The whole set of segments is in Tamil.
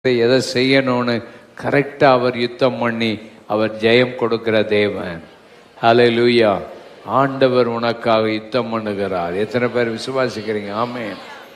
எதை செய்யணும்னு கரெக்டா அவர் யுத்தம் பண்ணி அவர் ஜெயம் கொடுக்கிற தேவன் ஹalleluya ஆண்டவர் உனக்காக யுத்தம் பண்ணுகிறார் எத்தனை பேர் விசுவாசிக்கிறீங்க ஆமென்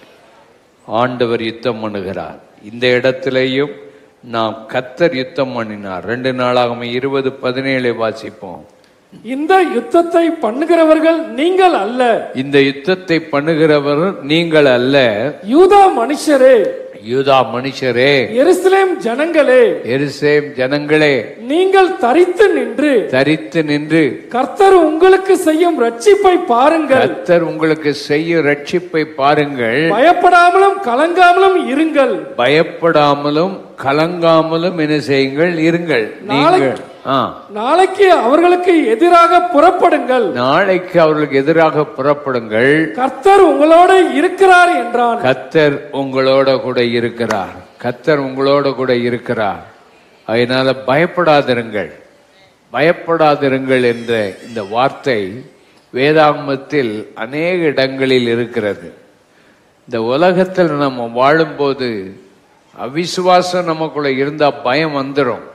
ஆண்டவர் யுத்தம் பண்ணுகிறார் இந்த இடத்திலேயும் நாம் கத்தர் யுத்தம் பண்ணினார் ரெண்டு நாளாக இருபது பதினேழை வாசிப்போம் இந்த யுத்தத்தை பண்ணுகிறவர்கள் நீங்கள் அல்ல இந்த யுத்தத்தை பண்ணுகிறவர் நீங்கள் அல்ல யூதா மனுஷரே யூதா மனுஷரே எருசலேம் ஜனங்களே எருசேம் ஜனங்களே நீங்கள் தரித்து நின்று தரித்து நின்று கர்த்தர் உங்களுக்கு செய்யும் ரட்சிப்பை பாருங்கள் கர்த்தர் உங்களுக்கு செய்யும் ரட்சிப்பை பாருங்கள் பயப்படாமலும் கலங்காமலும் இருங்கள் பயப்படாமலும் கலங்காமலும் என்ன செய்யுங்கள் இருங்கள் நீங்கள் ஆ நாளைக்கு அவர்களுக்கு எதிராக புறப்படுங்கள் நாளைக்கு அவர்களுக்கு எதிராக புறப்படுங்கள் கர்த்தர் உங்களோட இருக்கிறார் என்றான் கத்தர் உங்களோட கூட இருக்கிறார் கத்தர் உங்களோட கூட இருக்கிறார் அதனால பயப்படாதிருங்கள் பயப்படாதிருங்கள் என்ற இந்த வார்த்தை வேதாகமத்தில் அநேக இடங்களில் இருக்கிறது இந்த உலகத்தில் நம்ம வாழும்போது அவிசுவாசம் நமக்குள்ள இருந்தா பயம் வந்துடும்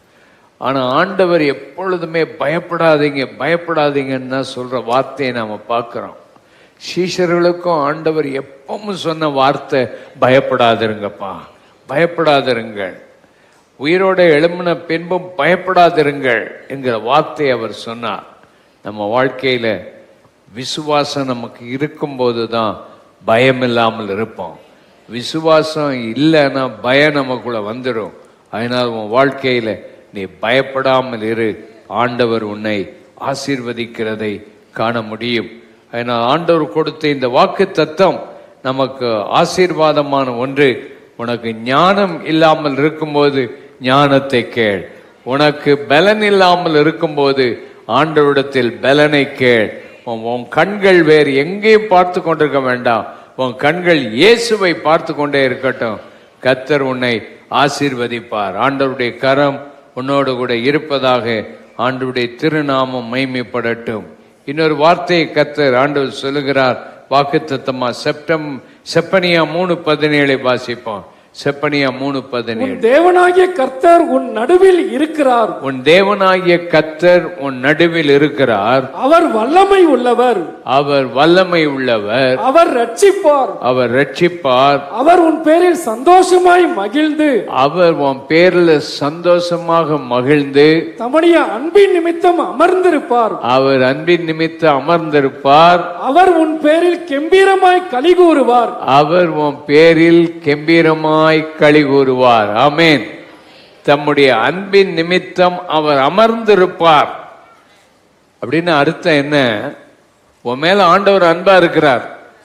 ஆனா ஆண்டவர் எப்பொழுதுமே பயப்படாதீங்க பயப்படாதீங்கன்னு தான் சொல்ற வார்த்தையை நாம பார்க்கிறோம் சீஷர்களுக்கும் ஆண்டவர் எப்பவும் சொன்ன வார்த்தை பயப்படாதிருங்கப்பா பயப்படாதிருங்கள் உயிரோட எழும்பின பின்பும் பயப்படாதிருங்கள் என்கிற வார்த்தையை அவர் சொன்னார் நம்ம வாழ்க்கையில விசுவாசம் நமக்கு இருக்கும்போது தான் பயம் இல்லாமல் இருப்போம் விசுவாசம் இல்லைன்னா பயம் நமக்குள்ள வந்துடும் அதனால உன் வாழ்க்கையில நீ பயப்படாமல் இரு ஆண்டவர் உன்னை ஆசீர்வதிக்கிறதை காண முடியும் அதனால் ஆண்டவர் கொடுத்த இந்த வாக்கு தத்தம் நமக்கு ஆசீர்வாதமான ஒன்று உனக்கு ஞானம் இல்லாமல் இருக்கும்போது ஞானத்தை கேள் உனக்கு பலன் இல்லாமல் இருக்கும்போது ஆண்டவரிடத்தில் பலனை கேள் உன் உன் கண்கள் வேறு எங்கேயும் பார்த்து கொண்டிருக்க வேண்டாம் உன் கண்கள் இயேசுவை பார்த்து கொண்டே இருக்கட்டும் கத்தர் உன்னை ஆசீர்வதிப்பார் ஆண்டவருடைய கரம் உன்னோடு கூட இருப்பதாக ஆண்டவருடைய திருநாமம் மைமைப்படட்டும் இன்னொரு வார்த்தையை கத்தர் ஆண்டவர் சொல்லுகிறார் வாக்குத்தத்தமா செப்டம் செப்பனியா மூணு பதினேழை வாசிப்போம் செப்பனியா மூணு பதினேழு உன் தேவனாகிய கர்த்தர் உன் நடுவில் இருக்கிறார் உன் தேவனாகிய கத்தர் உன் நடுவில் இருக்கிறார் அவர் வல்லமை உள்ளவர் அவர் வல்லமை உள்ளவர் அவர் ரட்சிப்பார் அவர் ரட்சிப்பார் அவர் உன் பேரில் சந்தோஷமாய் மகிழ்ந்து அவர் உன் பேர்ல சந்தோஷமாக மகிழ்ந்து தம்முடைய அன்பின் நிமித்தம் அமர்ந்திருப்பார் அவர் அன்பின் நிமித்தம் அமர்ந்திருப்பார் அவர் உன் பேரில் கெம்பீரமாய் களி கூறுவார் அவர் உன் பேரில் கெம்பீரமாய் களி கூறுவார் ஆமென் தம்முடைய அன்பின் நிமித்தம் அவர் அமர்ந்திருப்பார் அப்படின்னு அர்த்தம் என்ன உன் மேல ஆண்டவர் அன்பா இருக்கிறார்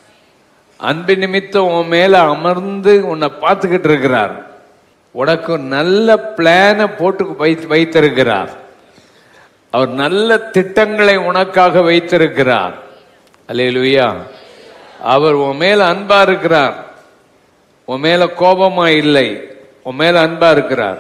அன்பின் நிமித்தம் உன் மேல அமர்ந்து உன்னை பார்த்துக்கிட்டு இருக்கிறார் உனக்கு நல்ல பிளான போட்டு வைத்து வைத்திருக்கிறார் அவர் நல்ல திட்டங்களை உனக்காக வைத்திருக்கிறார் அல்லேலூயா அவர் உன் மேல அன்பா இருக்கிறார் உன் மேல கோபமா இல்லை உன் மேல அன்பா இருக்கிறார்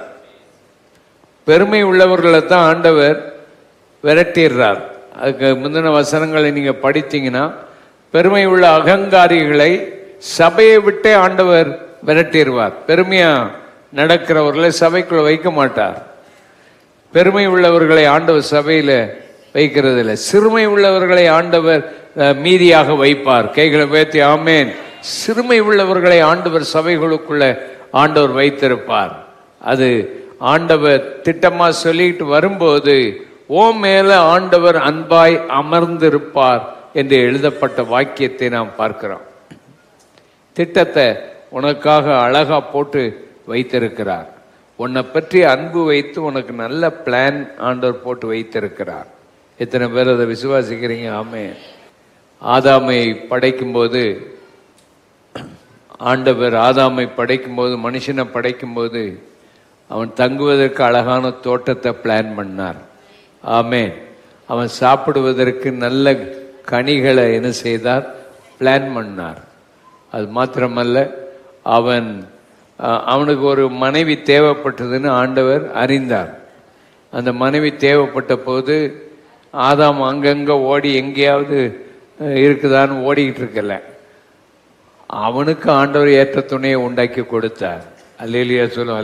பெருமை உள்ளவர்களை தான் ஆண்டவர் விரட்டிடுறார் அதுக்கு முந்தின வசனங்களை நீங்க படித்தீங்கன்னா பெருமை உள்ள அகங்காரிகளை சபையை விட்டே ஆண்டவர் விரட்டிடுவார் பெருமையா நடக்கிறவர்களை சபைக்குள்ள வைக்க மாட்டார் பெருமை உள்ளவர்களை ஆண்டவர் சபையில வைக்கிறது இல்லை சிறுமை உள்ளவர்களை ஆண்டவர் அஹ், மீதியாக வைப்பார் கைகளை உயர்த்தி ஆமேன் சிறுமை உள்ளவர்களை ஆண்டவர் சபைகளுக்குள்ள ஆண்டவர் வைத்திருப்பார் அது ஆண்டவர் திட்டமா சொல்லிட்டு வரும்போது ஓ மேல ஆண்டவர் அன்பாய் அமர்ந்திருப்பார் என்று எழுதப்பட்ட வாக்கியத்தை நாம் பார்க்கிறோம் திட்டத்தை உனக்காக அழகா போட்டு வைத்திருக்கிறார் உன்னை பற்றி அன்பு வைத்து உனக்கு நல்ல பிளான் ஆண்டவர் போட்டு வைத்திருக்கிறார் எத்தனை பேர் அதை விசுவாசிக்கிறீங்க ஆமே ஆதாமை படைக்கும்போது ஆண்டவர் ஆதாமை படைக்கும்போது மனுஷனை படைக்கும்போது அவன் தங்குவதற்கு அழகான தோட்டத்தை பிளான் பண்ணார் ஆமே அவன் சாப்பிடுவதற்கு நல்ல கனிகளை என்ன செய்தார் பிளான் பண்ணார் அது மாத்திரமல்ல அவன் அஹ், அவனுக்கு ஒரு மனைவி தேவைப்பட்டதுன்னு ஆண்டவர் அறிந்தார் அந்த மனைவி தேவைப்பட்ட போது ஆதாம் அங்கங்க ஓடி எங்கேயாவது அஹ், இருக்குதான்னு ஓடிக்கிட்டு இருக்கல அவனுக்கு ஆண்டவர் ஏற்ற துணையை உண்டாக்கி கொடுத்தார் அல்லேலியா சொல்லும்